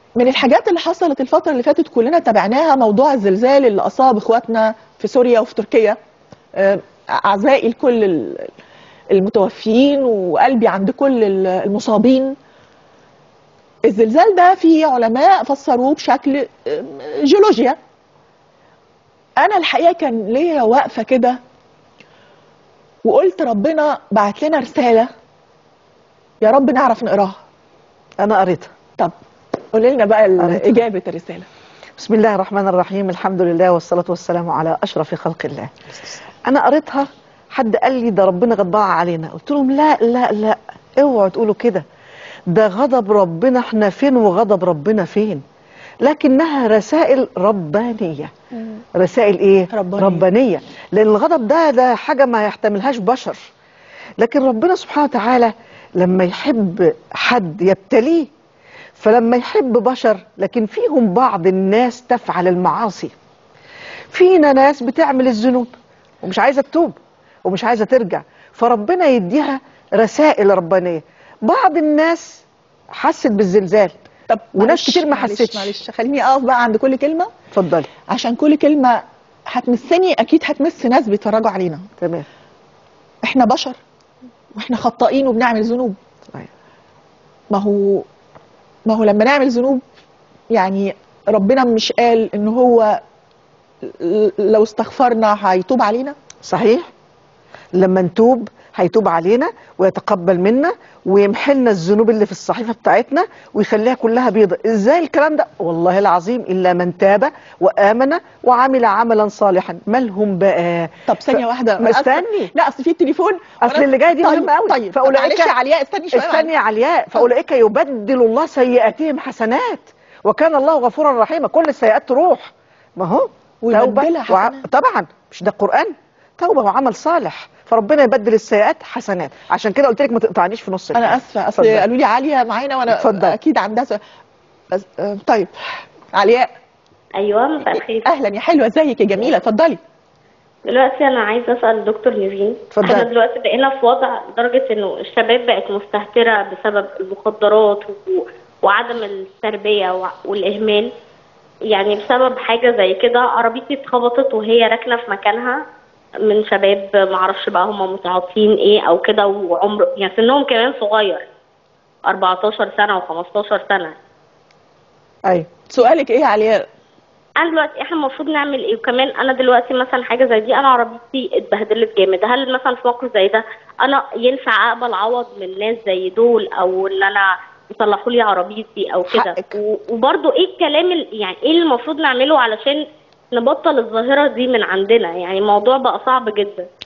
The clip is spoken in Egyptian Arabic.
من الحاجات اللي حصلت الفترة اللي فاتت كلنا تابعناها موضوع الزلزال اللي أصاب إخواتنا في سوريا وفي تركيا آه، أعزائي لكل ال- المتوفيين وقلبي عند كل ال- المصابين الزلزال ده في علماء فسروه بشكل آه، جيولوجيا أنا الحقيقة كان ليا وقفة كده وقلت ربنا بعت لنا رسالة يا رب نعرف نقراها انا قريتها طب قولي لنا بقى ال- قريتها. إجابة الرسالة بسم الله الرحمن الرحيم الحمد لله والصلاة والسلام على أشرف خلق الله أنا قريتها حد قال لي ده ربنا غضبان علينا قلت لهم لا لا لا اوعوا تقولوا كده ده غضب ربنا احنا فين وغضب ربنا فين لكنها رسائل ربانية رسائل ايه ربانية. ربانية لأن الغضب ده ده حاجة ما يحتملهاش بشر لكن ربنا سبحانه وتعالى لما يحب حد يبتليه فلما يحب بشر لكن فيهم بعض الناس تفعل المعاصي فينا ناس بتعمل الذنوب ومش عايزه تتوب ومش عايزه ترجع فربنا يديها رسائل ربانيه بعض الناس حست بالزلزال طب وناس معلش- كتير ما معلش- حستش. معلش خليني اقف بقى عند كل كلمه اتفضلي عشان كل كلمه هتمسني اكيد هتمس ناس بيتفرجوا علينا تمام احنا بشر واحنا خطائين وبنعمل ذنوب صحيح. ما هو ما هو لما نعمل ذنوب يعني ربنا مش قال ان هو ل- لو استغفرنا هيتوب علينا صحيح لما نتوب هيتوب علينا ويتقبل منا ويمحي لنا الذنوب اللي في الصحيفه بتاعتنا ويخليها كلها بيضة ازاي الكلام ده والله العظيم الا من تاب وامن وعمل عملا صالحا مالهم بقى طب ثانيه واحده ما أصل- استني. لا اصل في التليفون اصل وأنا- اللي جاي دي طيب مهمه قوي طيب طب فاولئك معلش يا علياء استني شويه استني يا علياء فاولئك يبدل الله سيئاتهم حسنات وكان الله غفورا رحيما كل السيئات تروح ما هو ويبدلها وع... حسنات. طبعا مش ده القران توبه وعمل صالح فربنا يبدل السيئات حسنات عشان كده قلت لك ما تقطعنيش في نص انا الكلام. اسفه اصل اتفضل. قالوا لي عاليه معانا وانا اتفضل. اكيد عندها سؤال. بس آه، طيب علياء ايوه مساء الخير اهلا يا حلوه ازيك يا جميله اتفضلي دلوقتي انا عايزه اسال دكتور نيفين اتفضلي. احنا دلوقتي بقينا في وضع لدرجه انه الشباب بقت مستهتره بسبب المخدرات و... وعدم التربيه وع- والاهمال يعني بسبب حاجه زي كده عربيتي اتخبطت وهي راكنه في مكانها من شباب معرفش بقى هم متعاطفين ايه او كده وعمر يعني سنهم كمان صغير 14 سنه و15 سنه ايوه سؤالك ايه يا علياء انا دلوقتي احنا المفروض نعمل ايه وكمان انا دلوقتي مثلا حاجه زي دي انا عربيتي اتبهدلت جامد هل مثلا في موقف زي ده انا ينفع اقبل عوض من ناس زي دول او ان انا يصلحوا لي عربيتي او كده حقك. و- وبرضه ايه الكلام ال- يعني ايه اللي المفروض نعمله علشان نبطل الظاهره دي من عندنا يعني الموضوع بقى صعب جدا